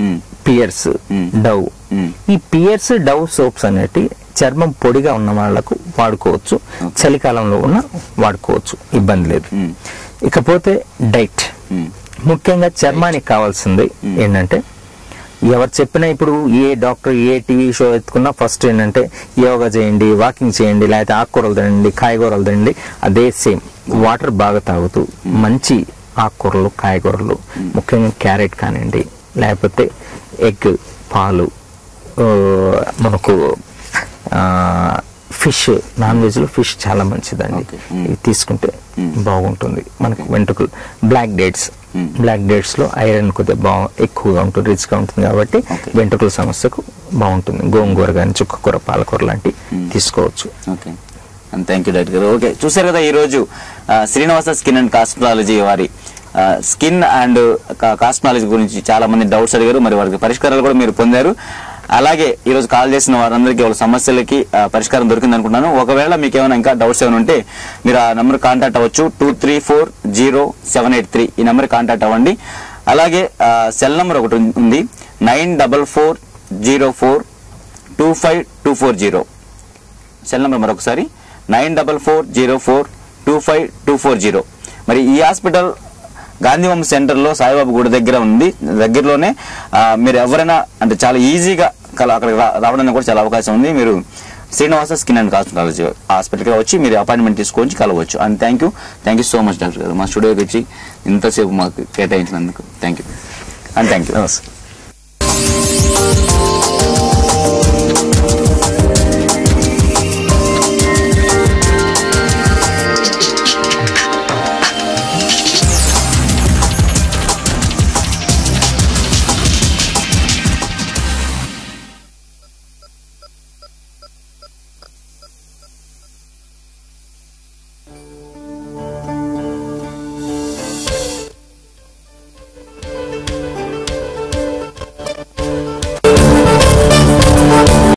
మ్మ్. Pierce మ్మ్. Dove మ్మ్. ఈ Pierce Dove soaps అనేటి చర్మం పొడిగా ఉన్న వాళ్ళకు వాడుకోవచ్చు చలికాలంలో ఉన్న వాడుకోవచ్చు ఇబ్బంది లేదు మ్మ్. ఇకపోతే డైట్ మ్మ్. ముఖ్యంగా చర్మానికి కావాల్సింది ఏంటంటే ఎవరు చెప్పినా ఇప్పుడు ఏ డాక్టర్ ఏ టీవీ షో ఎత్తుకున్నా ఫస్ట్ ఏంటంటే యోగా చేయండి వాకింగ్ చేయండి లేకపోతే ఆకుకూరలు తినండి కాయగూరలు తినండి అదే సేమ్ వాటర్ బాగా తాగుతూ మంచి ఆకుకూరలు కాయగూరలు ముఖ్యంగా క్యారెట్ కానివ్వండి లేకపోతే ఎగ్ పాలు ఆ, మనకు ఫిష్ నాన్ వెజ్ లో ఫిష్ చాలా మంచిదండి Okay. Mm. ఇది తీసుకుంటే Mm. బాగుంటుంది మనకు వెంట్రుకలు black dates Mm. Black dates లో ఐరన్ కొద్దిగా బాగా ఎక్కువగా ఉంటుంది రిచ్ గా ఉంటుంది కాబట్టి Okay. వెంట్రుకల సమస్యకు బాగుంటుంది గోంగూర కానీ చుక్కకూర పాలకూర లాంటివి Mm. తీసుకోవచ్చు okay and thank you doctor garu okay చూసారు కదా ఈరోజు ఆ, శ్రీనివాస స్కిన్ అండ్ కాస్మెటాలజీ వారి స్కిన్ అండ్ కాస్మెటాలజీ గురించి చాలా మంది డౌట్స్ అడిగారు మరి వారికి పరిష్కారాలు కూడా మీరు పొందారు అలాగే ఈరోజు కాల్ చేసిన వారందరికీ వాళ్ళ సమస్యలకి ఆ, పరిష్కారం దొరికింది అనుకుంటున్నాను ఒకవేళ మీకు ఏమైనా ఇంకా డౌట్స్ ఏమైనా ఉంటే మీరు ఆ నెంబర్ కాంటాక్ట్ అవ్వచ్చు two three four zero seven eight three ఈ నెంబర్ కాంటాక్ట్ అవ్వండి అలాగే సెల్ నెంబర్ ఒకటి ఉంది nine double four zero four two five two four zero cell number మరొకసారి nine double four zero four two five two four zero మరి ఈ hospital గాంధీవంశ సెంటర్లో సాయిబాబా గుడి దగ్గర ఉంది దగ్గరలోనే ఆ, మీరు ఎవరైనా అంటే చాలా ఈజీగా కల అక్కడికి రా- రావడానికి కూడా చాలా అవకాశం ఉంది మీరు శ్రీనివాస స్కిన్ అండ్ కాస్మెటాలజీ హాస్పిటల్కి వచ్చి మీరు అపాయింట్మెంట్ తీసుకొని కలవచ్చు and thank you thank you so much doctor garu మా స్టూడియోకి వచ్చి ఇంతసేపు మాకు కేటాయించినందుకు thank you and thank you నమస్తే